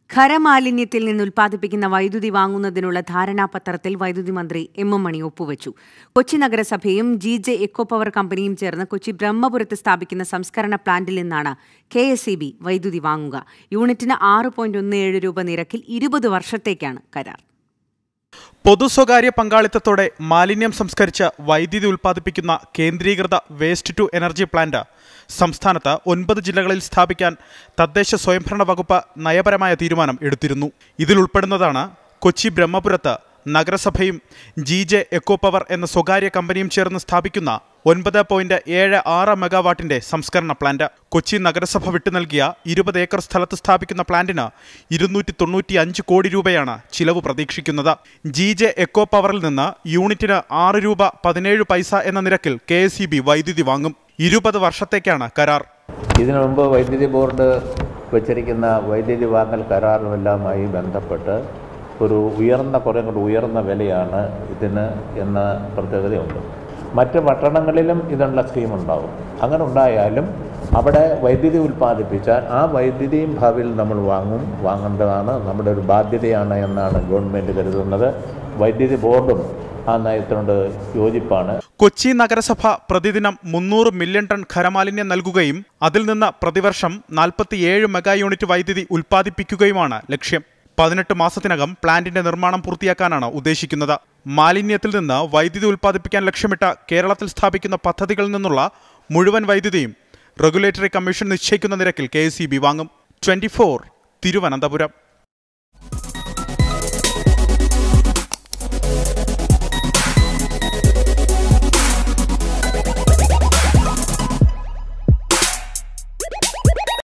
ഖരമാലിന്യത്തിൽ നിന്ന് ഉൽപ്പാദിപ്പിക്കുന്ന വൈദ്യുതി വാങ്ങുന്നതിനുള്ള ധാരണാപത്രത്തിൽ വൈദ്യുതി മന്ത്രി എം എം മണി ഒപ്പുവച്ചു കൊച്ചി നഗരസഭയും ജി ജെ എക്കോ പവർ കമ്പനിയും ചേർന്ന് കൊച്ചി ബ്രഹ്മപുരത്ത് സ്ഥാപിക്കുന്ന സംസ്കരണ പ്ലാന്റിൽ നിന്നാണ് കെ എസ് ഇ ബി വൈദ്യുതി വാങ്ങുക യൂണിറ്റിന് ആറ് പോയിന്റ് ഒന്ന് ഏഴ് രൂപ നിരക്കിൽ ഇരുപത് വർഷത്തേക്കാണ് കരാർ പൊതു സ്വകാര്യ പങ്കാളിത്തത്തോടെ മാലിന്യം സംസ്കരിച്ച് വൈദ്യുതി ഉൽപ്പാദിപ്പിക്കുന്ന കേന്ദ്രീകൃത വേസ്റ്റ് ടു എനർജി പ്ലാന്റ് സംസ്ഥാനത്ത് ഒൻപത് ജില്ലകളിൽ സ്ഥാപിക്കാൻ തദ്ദേശ സ്വയംഭരണ വകുപ്പ് നയപരമായ തീരുമാനം എടുത്തിരുന്നു ഇതിൽ ഉൾപ്പെടുന്നതാണ് കൊച്ചി ബ്രഹ്മപുരത്ത് നഗരസഭയും ജി ജെ എക്കോ പവർ എന്ന സ്വകാര്യ കമ്പനിയും ചേർന്ന് സ്ഥാപിക്കുന്ന ഒൻപത് പോയിന്റ് ഏഴ് ആറ് മെഗാവാട്ടിന്റെ സംസ്കരണ പ്ലാന്റ് കൊച്ചി നഗരസഭ വിട്ടു നൽകിയ ഇരുപത് ഏക്കർ സ്ഥലത്ത് സ്ഥാപിക്കുന്ന പ്ലാന്റിന് ഇരുന്നൂറ്റി തൊണ്ണൂറ്റി അഞ്ച് കോടി രൂപയാണ് ചിലവ് പ്രതീക്ഷിക്കുന്നത് ജി ജെ എക്കോ പവറിൽ നിന്ന് യൂണിറ്റിന് ആറ് രൂപ പതിനേഴ് പൈസ എന്ന നിരക്കിൽ കെ എസ് ഇ ബി വൈദ്യുതി വാങ്ങും ഇരുപത് വർഷത്തേക്കാണ് കരാർ ഇതിനു മുമ്പ് വൈദ്യുതി ബോർഡ് വച്ചിരിക്കുന്ന വൈദ്യുതി വാങ്ങൽ കരാറുമെല്ലാമായി ബന്ധപ്പെട്ട് ഒരു ഉയർന്ന കുറേ കൂടി ഉയർന്ന വിലയാണ് ഇതിന് എന്ന പ്രത്യേകതയുണ്ട് മറ്റ് പട്ടണങ്ങളിലും ഇതിനുള്ള സ്കീം ഉണ്ടാകും അങ്ങനെ ഉണ്ടായാലും അവിടെ വൈദ്യുതി ഉൽപ്പാദിപ്പിച്ചാൽ ആ വൈദ്യുതിയും ഭാവിയിൽ നമ്മൾ വാങ്ങും വാങ്ങേണ്ടതാണ് നമ്മുടെ ഒരു ബാധ്യതയാണ് എന്നാണ് ഗവൺമെൻറ് കരുതുന്നത് വൈദ്യുതി ബോർഡും ആ നയത്തിനോട് യോജിപ്പാണ് കൊച്ചി നഗരസഭ പ്രതിദിനം മുന്നൂറ് മില്യൺ ടൺ ഖരമാലിന്യം നൽകുകയും അതിൽ നിന്ന് പ്രതിവർഷം നാൽപ്പത്തിയേഴ് മെഗാ യൂണിറ്റ് വൈദ്യുതി ഉൽപ്പാദിപ്പിക്കുകയുമാണ് ലക്ഷ്യം പതിനെട്ട് മാസത്തിനകം പ്ലാന്റിന്റെ നിർമ്മാണം പൂർത്തിയാക്കാനാണ് ഉദ്ദേശിക്കുന്നത് മാലിന്യത്തിൽ നിന്ന് വൈദ്യുതി ഉൽപ്പാദിപ്പിക്കാൻ ലക്ഷ്യമിട്ട് കേരളത്തിൽ സ്ഥാപിക്കുന്ന പദ്ധതികളിൽ നിന്നുള്ള മുഴുവൻ വൈദ്യുതിയും റെഗുലേറ്ററി കമ്മീഷൻ നിശ്ചയിക്കുന്ന നിരക്കിൽ കെ വാങ്ങും ട്വന്റി തിരുവനന്തപുരം